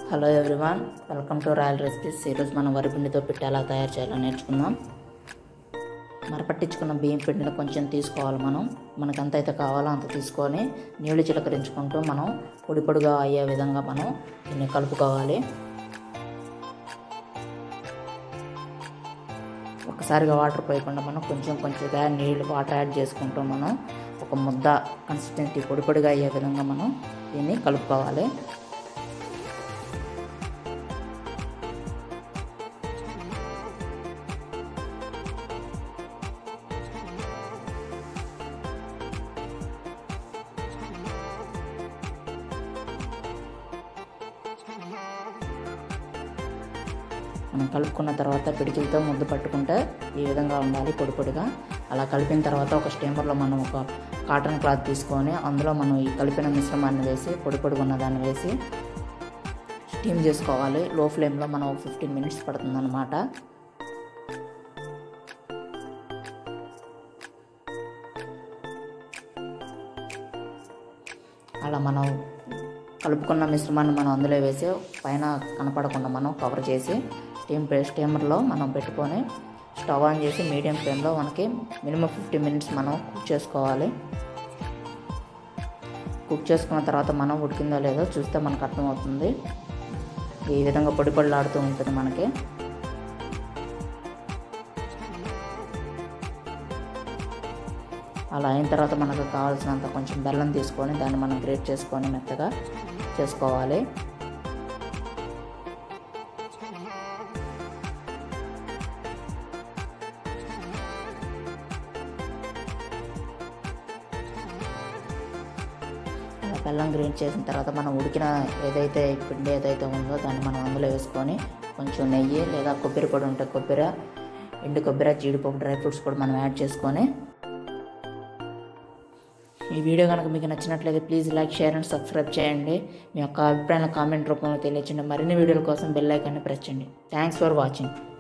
hello everyone welcome to Royal Recipes ఈరోజు మనం వరిపిండితో పిట్టి ఎలా తయారు చేయాలో నేర్చుకుందాం మరపట్టించుకున్న బియ్యం పిండిని కొంచెం తీసుకోవాలి మనం మనకు ఎంత అయితే కావాలో అంత తీసుకొని నీళ్లు చిలకరించుకుంటూ మనం పొడి పొడిగా అయ్యే విధంగా మనం దీన్ని కలుపుకోవాలి ఒకసారిగా వాటర్ పోయకుండా మనం కొంచెం కొంచెంగా నీళ్ళు వాటర్ యాడ్ చేసుకుంటూ మనం ఒక ముద్ద కన్సిస్టెన్సీ పొడి పొడిగా అయ్యే విధంగా మనం దీన్ని కలుపుకోవాలి మనం కలుపుకున్న తర్వాత పిడికిలతో ముద్దు పట్టుకుంటే ఈ విధంగా ఉండాలి పొడి పొడిగా అలా కలిపిన తర్వాత ఒక స్టీమర్లో మనం ఒక కాటన్ క్లాత్ తీసుకొని అందులో మనం ఈ కలిపిన మిశ్రమాన్ని వేసి పొడి పొడిగా ఉన్న దాన్ని వేసి స్టీమ్ చేసుకోవాలి లో ఫ్లేమ్లో మనం ఫిఫ్టీన్ మినిట్స్ పడుతుంది అనమాట అలా మనం కలుపుకున్న మిశ్రమాన్ని మనం అందులో వేసి పైన కనపడకుండా మనం కవర్ చేసి స్టీమ్ స్టీమర్లో మనం పెట్టుకొని స్టవ్ ఆన్ చేసి మీడియం ఫ్లేమ్లో మనకి మినిమం ఫిఫ్టీ మినిట్స్ మనం కుక్ చేసుకోవాలి కుక్ చేసుకున్న తర్వాత మనం ఉడికిందో లేదో చూస్తే మనకు అర్థమవుతుంది ఈ విధంగా పొడి పొడిలాడుతూ ఉంటుంది మనకి అలా అయిన తర్వాత మనకు కావాల్సినంత కొంచెం బెల్లం తీసుకొని దాన్ని మనం గ్రేట్ చేసుకొని మెత్తగా చేసుకోవాలి అలా బెల్లం గ్రేట్ చేసిన తర్వాత మనం ఉడికిన ఏదైతే పిండి ఏదైతే ఉందో దాన్ని మనం అందులో వేసుకొని కొంచెం నెయ్యి లేదా కొబ్బరి పొడి ఉంటే కొబ్బరి ఎండు కొబ్బరి జీడిపప్పు డ్రై ఫ్రూట్స్ కూడా మనం యాడ్ చేసుకొని ఈ వీడియో కనుక మీకు నచ్చినట్లయితే please like share and subscribe చేయండి మీ యొక్క అభిప్రాయాలను కామెంట్ రూపంలో తెలియచండి మరిన్ని వీడియోల కోసం బెల్ ఐకాన్ని ప్రెస్ చేయండి థ్యాంక్స్ ఫర్ వాచింగ్